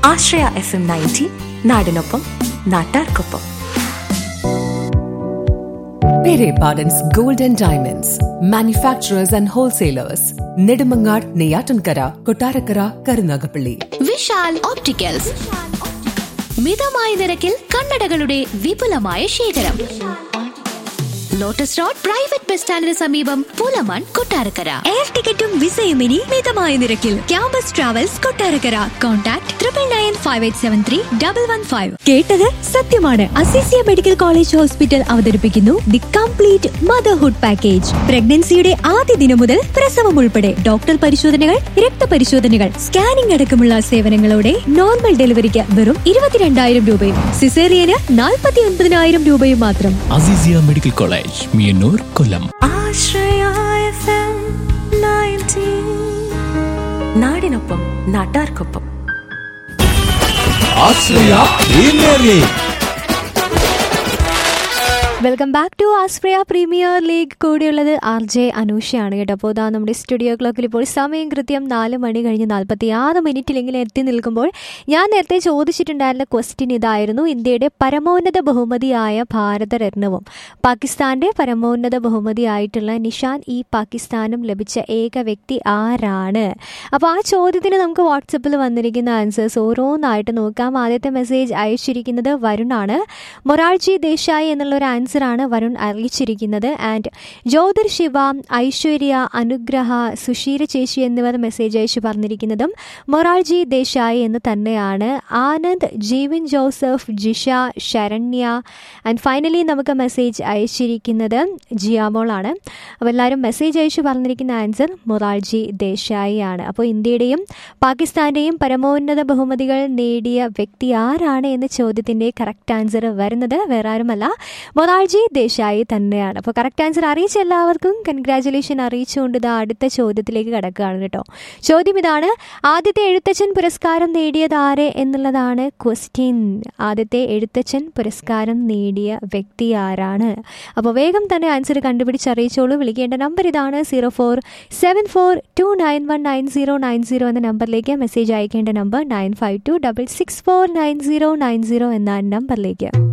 ആശ്രയ F M ninety നാടിനൊപ്പം നാട്ടാർക്കൊപ്പം Pere Pardon's Gold and Diamonds, manufacturers and wholesalers, Nedumangad, Neyatankara, Kotarakara, Karunagapalli. Vishal opticals മിതമായ നിരക്കിൽ കണ്ണടകളുടെ വിപുലമായ ശേഖരം ലോട്ടസ് റോഡ് പ്രൈവറ്റ് ബസ് സ്റ്റാൻഡിന് സമീപം പൂലമാൻ കൊട്ടാരക്കര എയർ ടിക്കറ്റും വിസയും ഇനി മിതമായ നിരക്കിൽ campus travels Kottarakkara contact triple nine five eight seven three double one five കേട്ടത് സത്യമാണ് അസിസിയ മെഡിക്കൽ കോളേജ് ഹോസ്പിറ്റൽ അവതരിപ്പിക്കുന്നു ദി കംപ്ലീറ്റ് മദർഹുഡ് പാക്കേജ് പ്രഗ്നൻസിയുടെ ആദ്യ ദിനം മുതൽ പ്രസവം ഉൾപ്പെടെ ഡോക്ടർ പരിശോധനകൾ രക്തപരിശോധനകൾ സ്കാനിംഗ് അടക്കമുള്ള സേവനങ്ങളോടെ നോർമൽ ഡെലിവറിക്ക് വെറും ഇരുപത്തിരണ്ടായിരം രൂപയും സിസേറിയന് നാൽപ്പത്തി ഒൻപതിനായിരം രൂപയും മാത്രം Azeezia medical college Meeyannoor Kollam Ashraya F M ninety നാടിനൊപ്പം നാട്ടാർക്കൊപ്പം വെൽക്കം ബാക്ക് ടു ആസ്പ്രിയ പ്രീമിയർ ലീഗ് കൂടിയുള്ളത് ആർ ജെ അനൂഷയാണ് കേട്ടോ അപ്പോൾ ഇതാ നമ്മുടെ സ്റ്റുഡിയോ ക്ലോക്കിൽ ഇപ്പോൾ സമയം കൃത്യം നാല് മണി കഴിഞ്ഞ് നാൽപ്പത്തി ആറ് മിനിറ്റിലെങ്കിലും എത്തി നിൽക്കുമ്പോൾ ഞാൻ നേരത്തെ ചോദിച്ചിട്ടുണ്ടായിരുന്ന ക്വസ്റ്റ്യൻ ഇതായിരുന്നു ഇന്ത്യയുടെ പരമോന്നത ബഹുമതിയായ ഭാരതരത്നവും പാകിസ്ഥാന്റെ പരമോന്നത ബഹുമതിയായിട്ടുള്ള നിഷാൻ ഇ പാകിസ്ഥാനും ലഭിച്ച ഏക വ്യക്തി ആരാണ് അപ്പോൾ ആ ചോദ്യത്തിന് നമുക്ക് വാട്സപ്പിൽ വന്നിരിക്കുന്ന ആൻസേഴ്സ് ഓരോന്നായിട്ട് നോക്കാം ആദ്യത്തെ മെസ്സേജ് അയച്ചിരിക്കുന്നത് വരുണാണ് മൊറാർജി ദേശായി എന്നുള്ള ഒരു ആൻസറാണ് വരുൺ അറിയിച്ചിരിക്കുന്നത് ആൻഡ് ജ്യോതിർ ശിവ ഐശ്വര്യ അനുഗ്രഹ സുഷീര ചേച്ചി എന്നിവർ മെസ്സേജ് അയച്ചു പറഞ്ഞിരിക്കുന്നതും മൊറാർജി ദേശായി എന്ന് തന്നെയാണ് Anand Jeevan Joseph Jisha Saranya and finally നമുക്ക് മെസ്സേജ് അയച്ചിരിക്കുന്നത് ജിയാമോളാണ് അപ്പോൾ എല്ലാവരും മെസ്സേജ് അയച്ചു പറഞ്ഞിരിക്കുന്ന ആൻസർ മൊറാർജി ദേശായി ആണ് അപ്പോൾ ഇന്ത്യയുടെയും പാകിസ്ഥാന്റെയും പരമോന്നത ബഹുമതികൾ നേടിയ വ്യക്തി ആരാണ് എന്ന ചോദ്യത്തിൻ്റെ കറക്റ്റ് ആൻസർ വരുന്നത് വേറെ ആരുമല്ല മൊറാർജി ദേശായി തന്നെയാണ് അപ്പോൾ കറക്റ്റ് ആൻസർ അറിയിച്ച എല്ലാവർക്കും കൺഗ്രാറ്റുലേഷൻ അറിയിച്ചുകൊണ്ട് ഇത് അടുത്ത ചോദ്യത്തിലേക്ക് കടക്കുകയാണ് കേട്ടോ ചോദ്യം ഇതാണ് ആദ്യത്തെ എഴുത്തച്ഛൻ പുരസ്കാരം നേടിയത് ആര് എന്നുള്ളതാണ് ക്വസ്റ്റ്യൻ ആദ്യത്തെ എഴുത്തച്ഛൻ പുരസ്കാരം നേടിയ വ്യക്തി ആരാണ് അപ്പോൾ വേഗം തന്നെ ആൻസർ കണ്ടുപിടിച്ചറിയിച്ചോളൂ വിളിക്കേണ്ട നമ്പർ ഇതാണ് zero four seven four two nine one nine zero nine zero എന്ന നമ്പറിലേക്ക് മെസ്സേജ് അയക്കേണ്ട number nine five two double six four nine zero nine zero എന്ന നമ്പറിലേക്ക്